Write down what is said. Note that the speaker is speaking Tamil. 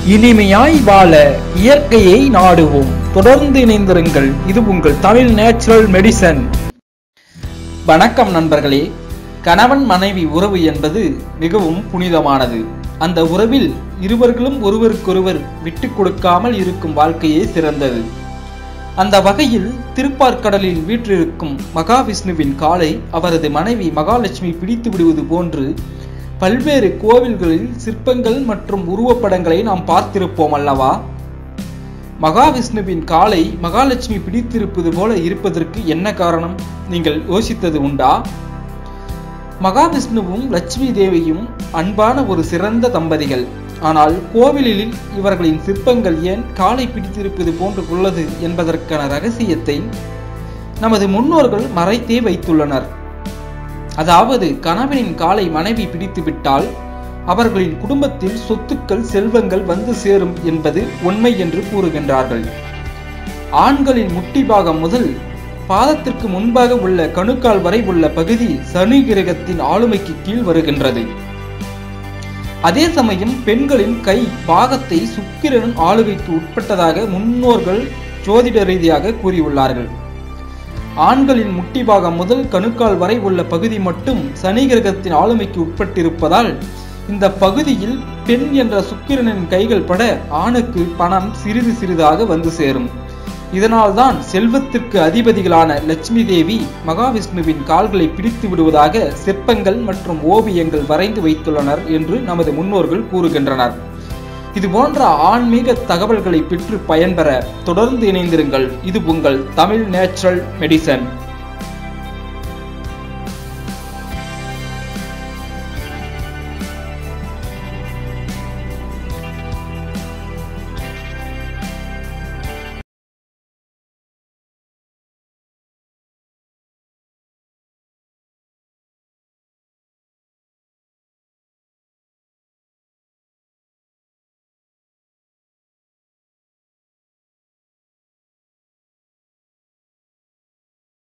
இனிமையாய் வாழ இயற்கையை நாடுவோம் தொடர்ந்து இணைந்திருங்கள் இது உங்கள் தமிழ் நேச்சுரல் மெடிசன் வணக்கம் நண்பர்களே கணவன் மனைவி உறவு என்பது மிகவும் புனிதமானது அந்த உறவில் இருவர்களும் ஒருவருக்கொருவர் விட்டு கொடுக்காமல் இருக்கும் வாழ்க்கையே சிறந்தது அந்த வகையில் திருப்பார்க்கடலில் வீற்றிருக்கும் மகாவிஷ்ணுவின் காலை அவரது மனைவி மகாலட்சுமி பிடித்து விடுவது போன்று பல்வேறு கோவில்களில் சிற்பங்கள் மற்றும் உருவப்படங்களை நாம் பார்த்திருப்போம் அல்லவா மகாவிஷ்ணுவின் காலை மகாலட்சுமி பிடித்திருப்பது போல இருப்பதற்கு என்ன காரணம் நீங்கள் யோசித்தது உண்டா மகாவிஷ்ணுவும் லட்சுமி தேவியும் அன்பான ஒரு சிறந்த தம்பதிகள் ஆனால் கோவிலில் இவர்களின் சிற்பங்கள் ஏன் காலை பிடித்திருப்பது போன்று உள்ளது என்பதற்கான ரகசியத்தை நமது முன்னோர்கள் மறைத்தே வைத்துள்ளனர் அதாவது கணவனின் காலை மனைவி பிடித்து விட்டால் அவர்களின் குடும்பத்தில் சொத்துக்கள் செல்வங்கள் வந்து சேரும் என்பது உண்மை என்று கூறுகின்றார்கள் ஆண்களின் முட்டி பாகம் முதல் பாதத்திற்கு முன்பாக உள்ள கணுக்கால் வரை உள்ள பகுதி சனி கிரகத்தின் ஆளுமைக்கு கீழ் வருகின்றது அதே சமயம் பெண்களின் கை பாகத்தை சுக்கிரன் ஆளுகைக்கு உட்பட்டதாக முன்னோர்கள் ஜோதிட ரீதியாக கூறியுள்ளார்கள் ஆண்களின் முட்டி பாகம் முதல் கணுக்கால் வரை உள்ள பகுதி மட்டும் சனி கிரகத்தின் ஆளுமைக்கு உட்பட்டிருப்பதால் இந்த பகுதியில் பெண் என்ற சுக்கிரனின் கைகள் பட ஆணுக்கு பணம் சிறிது சிறிதாக வந்து சேரும் இதனால்தான் செல்வத்திற்கு அதிபதிகளான லட்சுமி தேவி மகாவிஷ்ணுவின் கால்களை பிடித்து விடுவதாக சிற்பங்கள் மற்றும் ஓவியங்கள் வரைந்து வைத்துள்ளனர் என்று நமது முன்னோர்கள் கூறுகின்றனர் இது போன்ற ஆன்மீக தகவல்களை பெற்று பயன்பெற தொடர்ந்து இணைந்திருங்கள் இது உங்கள் தமிழ் நேச்சுரல் மெடிசன்